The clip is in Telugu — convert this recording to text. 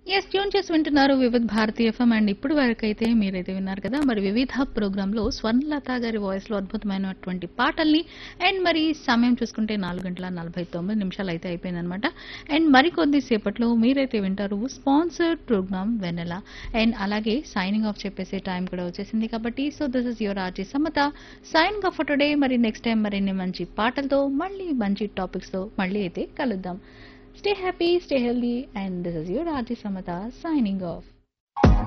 ఎస్ ట్యూన్ చేసి వింటున్నారు వివిధ భారతి ఎఫ్ఎం అండ్ ఇప్పుడు వరకు అయితే మీరైతే విన్నారు కదా మరి వివిధ ప్రోగ్రామ్ లో స్వర్ణలత గారి వాయిస్ లో అద్భుతమైనటువంటి పాటల్ని అండ్ మరి సమయం చూసుకుంటే నాలుగు గంటల నలభై తొమ్మిది నిమిషాలు అయితే అయిపోయిందనమాట అండ్ మరికొద్ది సేపట్లో మీరైతే వింటారు స్పాన్సర్డ్ ప్రోగ్రామ్ వెనెల అండ్ అలాగే సైనింగ్ ఆఫ్ చెప్పేసే టైం కూడా వచ్చేసింది కాబట్టి so this is your R J Samatha signing off today మరి నెక్స్ట్ టైం మరిన్ని మంచి పాటలతో మళ్ళీ మంచి టాపిక్స్ తో మళ్ళీ అయితే కలుద్దాం Stay happy, stay healthy, and this is your Raji Samata signing off.